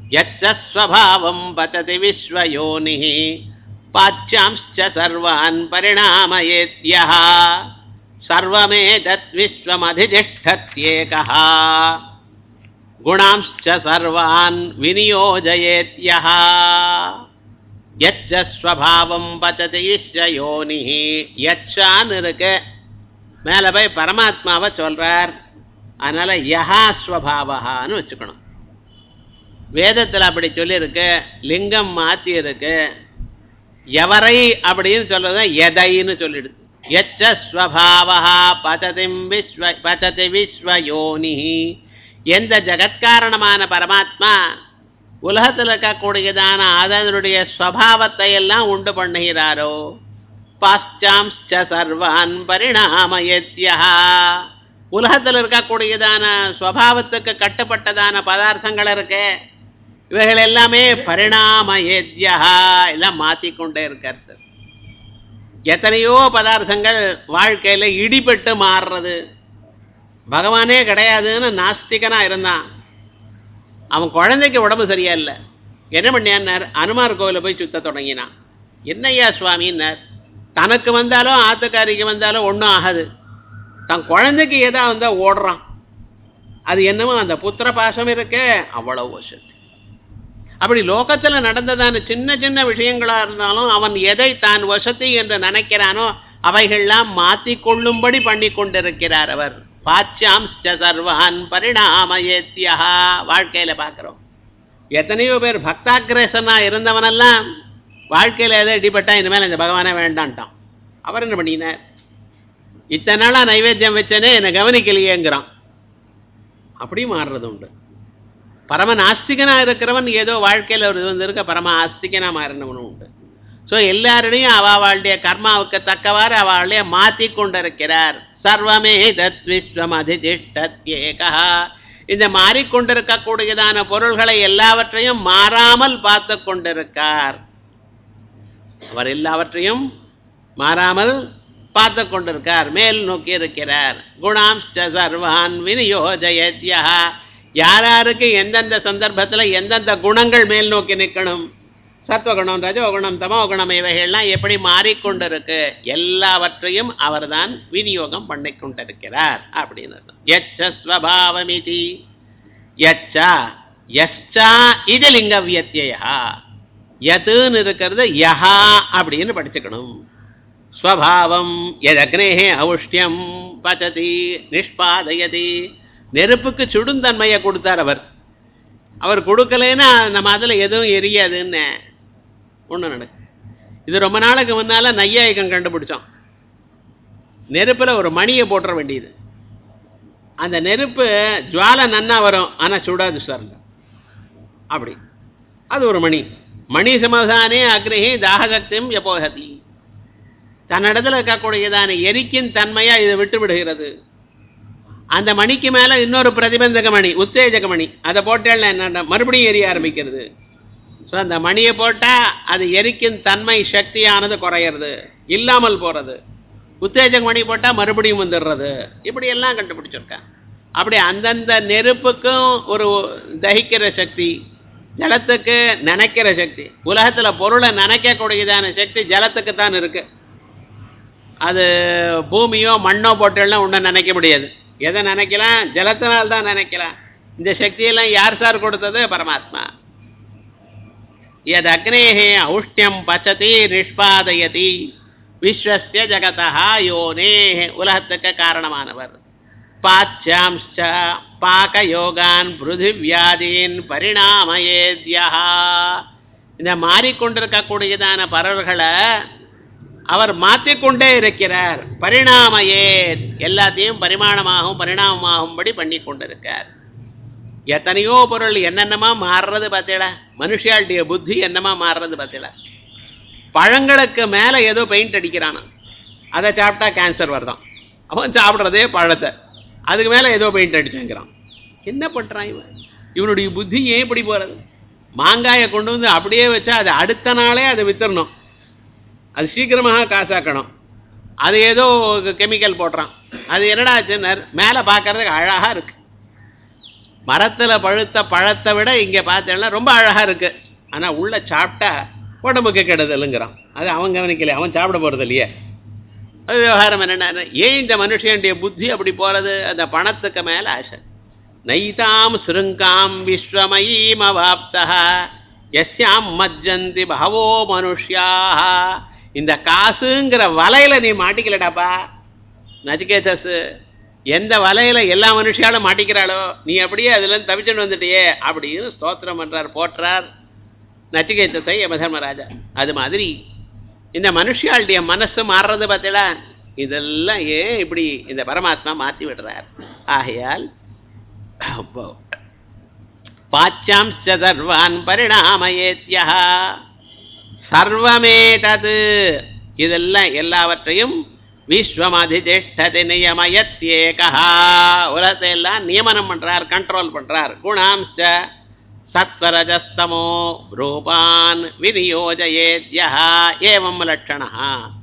यच्च स्वभावं पतति विश्वयोनिः पाच्यांश्च सर्वान् परिणामयेद्यः सर्वमेतत् विश्वमधितिष्ठत्येकः गुणांश्च सर्वान् विनियोजयेत्यः यच्च ஸ்வபாவம் பத்ததி யோனி யச்சான்னு இருக்கு மேலே போய் பரமாத்மாவை சொல்றார் அதனால யஹா ஸ்வபாவகான்னு வச்சுக்கணும் வேதத்தில் அப்படி சொல்லியிருக்கு லிங்கம் மாற்றி இருக்கு எவரை அப்படின்னு சொல்றது எதைன்னு சொல்லிடுது எச்ச ஸ்வபாவா பததிம் விஸ்வ பததி விஸ்வயோனி எந்த ஜகத்காரணமான பரமாத்மா உலகத்தில் இருக்கக்கூடியதான அதனுடைய ஸ்வபாவத்தை எல்லாம் உண்டு பண்ணுகிறாரோ பாஸ்சாம்ச்ச சர்வான் பரிணாமயத்யா உலகத்தில் இருக்கக்கூடியதான ஸ்வபாவத்துக்கு கட்டுப்பட்டதான பதார்த்தங்கள் இருக்கு இவைகள் எல்லாமே பரிணாமயத்யா எல்லாம் மாற்றிக்கொண்டே இருக்கிறது எத்தனையோ பதார்த்தங்கள் வாழ்க்கையில் இடிபட்டு மாறுறது பகவானே கிடையாதுன்னு நாஸ்திகனாக இருந்தான் அவன் குழந்தைக்கு உடம்பு சரியா இல்லை என்ன பண்ணியான்னார் அனுமார் கோவிலை போய் சுத்த தொடங்கினான் என்னய்யா சுவாமின்னார் தனக்கு வந்தாலும் ஆத்துக்காரிக்கு வந்தாலும் ஒன்றும் ஆகாது தன் குழந்தைக்கு எதா வந்தால் ஓடுறான் அது என்னமோ அந்த புத்திர பாசம் இருக்கே அவ்வளோ வசதி அப்படி லோகத்தில் நடந்ததான சின்ன சின்ன விஷயங்களாக இருந்தாலும் அவன் எதை தான் வசதி என்று நினைக்கிறானோ அவைகள்லாம் மாற்றிக்கொள்ளும்படி பண்ணி கொண்டிருக்கிறார் அவர் பாச்சாம்ச்ச சர்வான் பரிணாமயேத்தியா வாழ்க்கையில் பார்க்குறோம் எத்தனையோ பேர் பக்தாகிரேசனாக இருந்தவனெல்லாம் வாழ்க்கையில் எதை இடிபட்டா இனிமேல் இந்த பகவானே வேண்டான்ட்டான் அவர் என்ன பண்ணினார் இத்தனை நாளாக நைவேத்தியம் வச்சனே என்னை கவனிக்கலையேங்கிறான் அப்படியும் மாறுறது உண்டு பரம நாஸ்திகனாக இருக்கிறவன் ஏதோ வாழ்க்கையில் ஒரு இது வந்து இருக்க பரம ஆஸ்திகனாக மாறினவனும் உண்டு ஸோ எல்லாருடையும் அவளுடைய கர்மாவுக்கு தக்கவாறு அவளைய மாற்றி கொண்டிருக்கிறார் சர்வமே தத் விஸ்வம் அதிதிஷ்டத்யேகா இந்த மாறிக்கொண்டிருக்கக்கூடியதான பொருள்களை எல்லாவற்றையும் மாறாமல் பார்த்து கொண்டிருக்கார் அவர் எல்லாவற்றையும் மாறாமல் பார்த்து கொண்டிருக்கார் மேல் நோக்கி இருக்கிறார் குணாம்ச்ச சர்வான் விநியோஜயத்யா யார் யாருக்கு எந்தெந்த சந்தர்ப்பத்தில் எந்தெந்த குணங்கள் மேல் நோக்கி நிற்கணும் சத்வகுணம் ரஜோகுணம் தமோகுணம் இவைகள்லாம் எப்படி மாறிக்கொண்டிருக்கு எல்லாவற்றையும் அவர்தான் விநியோகம் பண்ணி கொண்டிருக்கிறார் அப்படின்னு யச்சஸ்வபாவமிதி யச்சா யச்சா இது லிங்க வியத்தியா யத்துன்னு இருக்கிறது யஹா அப்படின்னு படிச்சுக்கணும் ஸ்வபாவம் எதக்னேஹே ஔஷ்டியம் பச்சதி நிஷ்பாதயதி நெருப்புக்கு சுடுந்தன்மையை கொடுத்தார் அவர் அவர் கொடுக்கலைன்னா நம்ம அதில் எதுவும் எரியாதுன்னு ஒன்று நடக்கு இது ரொம்ப நாளுக்கு முன்னால் நையாயிக்கம் கண்டுபிடிச்சோம் நெருப்பில் ஒரு மணியை போட்டுற வேண்டியது அந்த நெருப்பு ஜுவாலை நன்னா வரும் ஆனால் சுடாது சார் அப்படி அது ஒரு மணி மணி சமாதானே அக்னிஹி தாகசக்தியும் எப்போகதி தன்னிடத்தில் இருக்கக்கூடியதான எரிக்கின் தன்மையாக இதை விட்டு விடுகிறது அந்த மணிக்கு மேலே இன்னொரு பிரதிபந்தக மணி உத்தேஜக மணி அதை போட்டால் என்ன மறுபடியும் எரிய ஆரம்பிக்கிறது ஸோ அந்த மணியை போட்டால் அது எரிக்கும் தன்மை சக்தியானது குறையிறது இல்லாமல் போகிறது உத்தேஜக மணி போட்டால் மறுபடியும் வந்துடுறது இப்படியெல்லாம் கண்டுபிடிச்சிருக்கேன் அப்படி அந்தந்த நெருப்புக்கும் ஒரு தகிக்கிற சக்தி ஜலத்துக்கு நினைக்கிற சக்தி உலகத்தில் பொருளை நினைக்கக்கூடியதான சக்தி ஜலத்துக்கு தான் இருக்குது அது பூமியோ மண்ணோ போட்டெல்லாம் ஒன்றும் நினைக்க முடியாது எதை நினைக்கலாம் ஜலத்தினால் தான் நினைக்கலாம் இந்த சக்தியெல்லாம் யார் சார் கொடுத்தது பரமாத்மா எது அக்னேஹே ஔஷ்டியம் பச்சதி நிஷ்பாதயதி விஸ்வசிய ஜகதா யோனே உலகத்துக்கு காரணமானவர் பாச்சாம்ச்ச பாகயோகான் பிருதிவியாதீன் பரிணாமயேத்யா இந்த மாறிக்கொண்டிருக்கக்கூடியதான பறவைகளை அவர் மாற்றிக்கொண்டே இருக்கிறார் பரிணாமையே எல்லாத்தையும் பரிமாணமாகவும் பரிணாமமாகும்படி பண்ணி கொண்டிருக்கார் எத்தனையோ பொருள் என்னென்னமா மாறுறது பார்த்தீங்களா மனுஷியாளுடைய புத்தி என்னமா மாறுறது பார்த்தீங்களா பழங்களுக்கு மேலே ஏதோ பெயிண்ட் அடிக்கிறானா அதை சாப்பிட்டா கேன்சர் வருதான் அவன் சாப்பிட்றதே பழத்தை அதுக்கு மேலே ஏதோ பெயிண்ட் அடிச்சுங்கிறான் என்ன பண்ணுறான் இவன் இவனுடைய புத்தி ஏன் இப்படி போகிறது மாங்காயை கொண்டு வந்து அப்படியே வச்சா அது அடுத்த நாளே அதை வித்துடணும் அது சீக்கிரமாக காசாக்கணும் அது ஏதோ கெமிக்கல் போடுறான் அது என்னடா ஆச்சுன்னார் மேலே பார்க்கறதுக்கு அழகாக இருக்கு மரத்துல பழுத்த பழத்தை விட இங்க பார்த்தேன்னா ரொம்ப அழகா இருக்கு ஆனா உள்ள சாப்பிட்டா உடம்புக்கு கெடுதலுங்கிறான் அது அவன் கவனிக்கல அவன் சாப்பிட போறது இல்லையே அது விவகாரம் என்னன்னா ஏன் இந்த மனுஷனுடைய புத்தி அப்படி போறது அந்த பணத்துக்கு மேல ஆசை நைதாம் சிருங்காம் விஸ்வமயீம் அவாப்தா எஸ்யாம் மஜ்ஜந்தி பகவோ மனுஷ்யாக இந்த காசுங்கிற வலையில நீ மாட்டிக்கலடாப்பா நச்சிகேதஸ் எந்த வலையில எல்லா மனுஷியாலும் மாட்டிக்கிறாளோ நீ அப்படியே அதுல இருந்து தப்பிச்சுட்டு வந்துட்டியே அப்படின்னு ஸ்தோத்திரம் பண்றார் போற்றார் நச்சிகேதத்தை யமதர்மராஜா அது மாதிரி இந்த மனுஷியாளுடைய மனசு மாறுறது பார்த்தீங்களா இதெல்லாம் ஏன் இப்படி இந்த பரமாத்மா மாற்றி விடுறார் ஆகையால் அப்போ பாச்சாம்ச சர்வான் பரிணாமயேத்யா சர்வமேதது இதெல்லாம் எல்லாவற்றையும் விஸ்வமதிதிஷ்டதி நியமயத்யேகா உலகத்தை எல்லாம் நியமனம் பண்றார் கண்ட்ரோல் பண்றார் குணாம்ச சத்வரஜஸ்தமோ ரூபான் விநியோஜயேத்யா ஏவம் லட்சணா